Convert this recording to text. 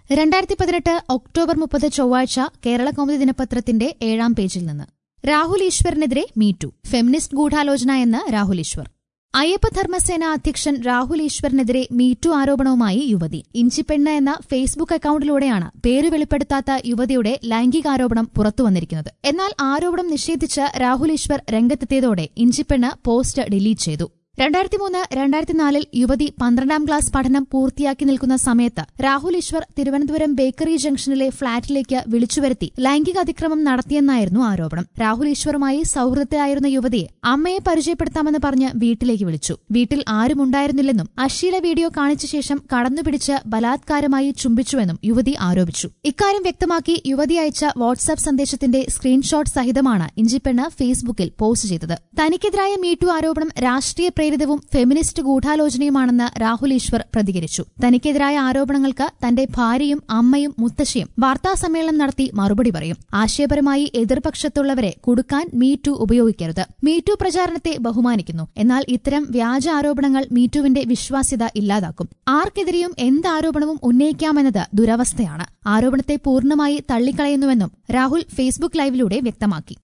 രണ്ടായിരത്തി പതിനെട്ട് ഒക്ടോബർ മുപ്പത് ചൊവ്വാഴ്ച കേരള കൗമുദി ദിനപത്രത്തിന്റെ ഏഴാം പേജിൽ നിന്ന് രാഹുൽ ഈശ്വറിനെതിരെ മീറ്റു ഫെമിനിസ്റ്റ് ഗൂഢാലോചന എന്ന് രാഹുൽ ഈശ്വർ അയ്യപ്പ ധർമ്മസേന അധ്യക്ഷൻ രാഹുൽ ഈശ്വറിനെതിരെ മീറ്റു ആരോപണവുമായി യുവതി ഇഞ്ചിപ്പെണ്ണ് എന്ന ഫേസ്ബുക്ക് അക്കൌണ്ടിലൂടെയാണ് പേര് വെളിപ്പെടുത്താത്ത യുവതിയുടെ ലൈംഗികാരോപണം പുറത്തുവന്നിരിക്കുന്നത് എന്നാൽ ആരോപണം നിഷേധിച്ച് രാഹുൽ ഈശ്വർ രംഗത്തെത്തിയതോടെ ഇഞ്ചിപ്പെണ്ണ് പോസ്റ്റ് ഡിലീറ്റ് ചെയ്തു രണ്ടായിരത്തി മൂന്ന് രണ്ടായിരത്തി നാലിൽ യുവതി പന്ത്രണ്ടാം ക്ലാസ് പഠനം പൂർത്തിയാക്കി നിൽക്കുന്ന സമയത്ത് രാഹുൽ ഈശ്വർ തിരുവനന്തപുരം ബേക്കറി ജംഗ്ഷനിലെ ഫ്ളാറ്റിലേക്ക് വിളിച്ചുവരുത്തി ലൈംഗിക അതിക്രമം നടത്തിയെന്നായിരുന്നു ആരോപണം രാഹുൽ ഈശ്വറുമായി സൌഹൃദത്തിലായിരുന്ന യുവതിയെ അമ്മയെ പരിചയപ്പെടുത്താമെന്ന് പറഞ്ഞ് വീട്ടിലേക്ക് വിളിച്ചു വീട്ടിൽ ആരും ഉണ്ടായിരുന്നില്ലെന്നും അശ്ലീല വീഡിയോ കാണിച്ച ശേഷം കടന്നുപിടിച്ച് ബലാത്കാരമായി ചുംബിച്ചുവെന്നും യുവതി ആരോപിച്ചു ഇക്കാര്യം വ്യക്തമാക്കി യുവതി അയച്ച വാട്സാപ്പ് സന്ദേശത്തിന്റെ സ്ക്രീൻഷോട്ട് സഹിതമാണ് ഇഞ്ചിപ്പെണ്ണ് ഫേസ്ബുക്കിൽ പോസ്റ്റ് ചെയ്തത് തനിക്കെതിരായ മീറ്റു ആരോപണം രാഷ്ട്രീയ പ്രേരിതവും ഫെമിനിസ്റ്റ് ഗൂഢാലോചനയുമാണെന്ന് രാഹുൽ ഈശ്വർ പ്രതികരിച്ചു തനിക്കെതിരായ ആരോപണങ്ങൾക്ക് തന്റെ ഭാര്യയും അമ്മയും മുത്തശ്ശിയും വാർത്താസമ്മേളനം നടത്തി മറുപടി പറയും ആശയപരമായി എതിർപക്ഷത്തുള്ളവരെ കുടുക്കാൻ മീറ്റു ഉപയോഗിക്കരുത് മീറ്റു പ്രചാരണത്തെ ബഹുമാനിക്കുന്നു എന്നാൽ ഇത്തരം വ്യാജ ആരോപണങ്ങൾ മീറ്റുവിന്റെ വിശ്വാസ്യത ഇല്ലാതാക്കും ആർക്കെതിരെയും എന്ത് ആരോപണവും ഉന്നയിക്കാമെന്നത് ദുരവസ്ഥയാണ് ആരോപണത്തെ പൂർണ്ണമായി തള്ളിക്കളയുന്നുവെന്നും രാഹുൽ ഫേസ്ബുക്ക് ലൈവിലൂടെ വ്യക്തമാക്കി